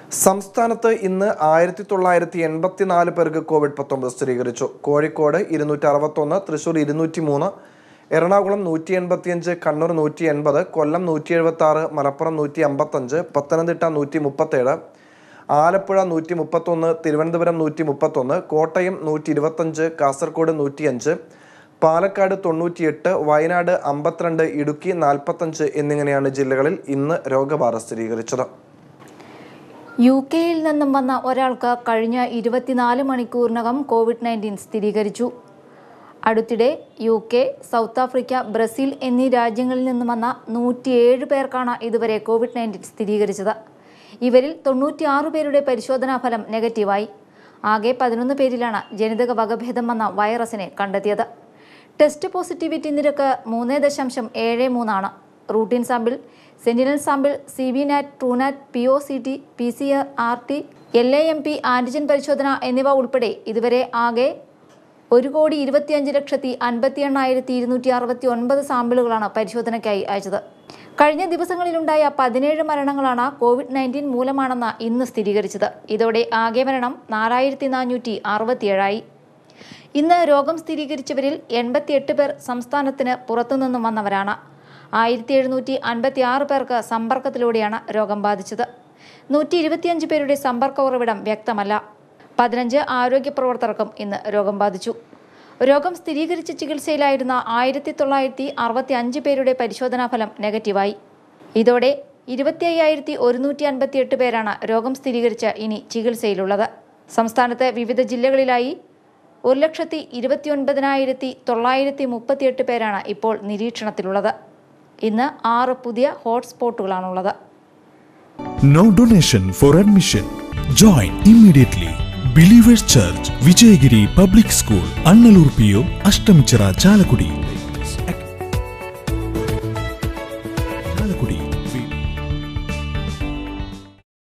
സംസ്ഥാനത്ത് ഇന്ന് ആയിരത്തി തൊള്ളായിരത്തി എൺപത്തിനാല് പേർക്ക് കോവിഡ് പത്തൊമ്പത് സ്ഥിരീകരിച്ചു കോഴിക്കോട് ഇരുന്നൂറ്റി അറുപത്തൊന്ന് തൃശൂർ ഇരുന്നൂറ്റി മൂന്ന് എറണാകുളം നൂറ്റി എൺപത്തിയഞ്ച് കണ്ണൂർ നൂറ്റി എൺപത് കൊല്ലം നൂറ്റി എഴുപത്തി ആറ് മലപ്പുറം നൂറ്റി അമ്പത്തഞ്ച് പത്തനംതിട്ട നൂറ്റി മുപ്പത്തേഴ് ആലപ്പുഴ നൂറ്റി മുപ്പത്തൊന്ന് തിരുവനന്തപുരം നൂറ്റി മുപ്പത്തൊന്ന് കോട്ടയം നൂറ്റി ഇരുപത്തഞ്ച് കാസർഗോഡ് നൂറ്റിയഞ്ച് പാലക്കാട് തൊണ്ണൂറ്റിയെട്ട് വയനാട് അമ്പത്തിരണ്ട് ഇടുക്കി നാൽപ്പത്തഞ്ച് എന്നിങ്ങനെയാണ് ജില്ലകളിൽ ഇന്ന് രോഗബാധ സ്ഥിരീകരിച്ചത് യു കെയിൽ നിന്നും വന്ന ഒരാൾക്ക് കഴിഞ്ഞ ഇരുപത്തിനാല് മണിക്കൂറിനകം കോവിഡ് നയൻറ്റീൻ സ്ഥിരീകരിച്ചു അടുത്തിടെ U K South Africa Brazil എന്നീ രാജ്യങ്ങളിൽ നിന്നും വന്ന നൂറ്റിയേഴ് പേർക്കാണ് ഇതുവരെ കോവിഡ് നയൻറ്റീൻ സ്ഥിരീകരിച്ചത് ഇവരിൽ തൊണ്ണൂറ്റിയാറ് പേരുടെ പരിശോധനാ ഫലം നെഗറ്റീവായി ആകെ പതിനൊന്ന് പേരിലാണ് ജനിതക വകഭേദം വന്ന വൈറസിനെ കണ്ടെത്തിയത് ടെസ്റ്റ് പോസിറ്റിവിറ്റി നിരക്ക് മൂന്ന് ദശാംശം ഏഴ് മൂന്നാണ് routine sample sentinel sample C B NAAT TrueNat P O C T P C R T L A M P antigen പരിശോധന എന്നിവ ഉൾപ്പെടെ ഇതുവരെ ആകെ ഒരു കോടി ഇരുപത്തിയഞ്ച് ലക്ഷത്തി അൻപത്തി എണ്ണായിരത്തി ഇരുന്നൂറ്റി അറുപത്തി ഒൻപത് സാമ്പിളുകളാണ് പരിശോധനയ്ക്കായി അയച്ചത് കഴിഞ്ഞ ദിവസങ്ങളിലുണ്ടായ പതിനേഴ് മരണങ്ങളാണ് കോവിഡ് നയൻറ്റീൻ മൂലമാണെന്ന് ഇന്ന് സ്ഥിരീകരിച്ചത് ഇതോടെ ആകെ മരണം നാലായിരത്തി നാനൂറ്റി അറുപത്തിയേഴായി ഇന്ന് രോഗം സ്ഥിരീകരിച്ചവരിൽ എൺപത്തിയെട്ട് പേർ സംസ്ഥാനത്തിന് പുറത്തുനിന്നും വന്നവരാണ് ആയിരത്തി എഴുന്നൂറ്റി അൻപത്തി ആറ് പേർക്ക് സമ്പർക്കത്തിലൂടെയാണ് രോഗം ബാധിച്ചത് നൂറ്റി ഇരുപത്തിയഞ്ച് പേരുടെ സമ്പർക്ക ഉറവിടം വ്യക്തമല്ല പതിനഞ്ച് ആരോഗ്യ പ്രവർത്തകർക്കും ഇന്ന് രോഗം ബാധിച്ചു രോഗം സ്ഥിരീകരിച്ച് ചികിത്സയിലായിരുന്ന ആയിരത്തി തൊള്ളായിരത്തി അറുപത്തി അഞ്ച് പേരുടെ പരിശോധനാ ഫലം നെഗറ്റീവായി ഇതോടെ ഇരുപത്തി അയ്യായിരത്തി ഒരുന്നൂറ്റി അൻപത്തി എട്ട് പേരാണ് രോഗം സ്ഥിരീകരിച്ച് ഇനി ചികിത്സയിലുള്ളത് സംസ്ഥാനത്ത് വിവിധ ജില്ലകളിലായി ഒരു ലക്ഷത്തി ഇരുപത്തി ഒൻപതിനായിരത്തി തൊള്ളായിരത്തി മുപ്പത്തിയെട്ട് പേരാണ് ഇപ്പോൾ നിരീക്ഷണത്തിലുള്ളത് ഇന്ന് ആറ് പുതിയ ഹോട്ട്സ്പോട്ടുകളാണുള്ളത് No donation for admission. Join immediately. Believers Church, Vijayagiri Public School, Annalur PO, Ashtamichara, Chalakudi. Chalakudi.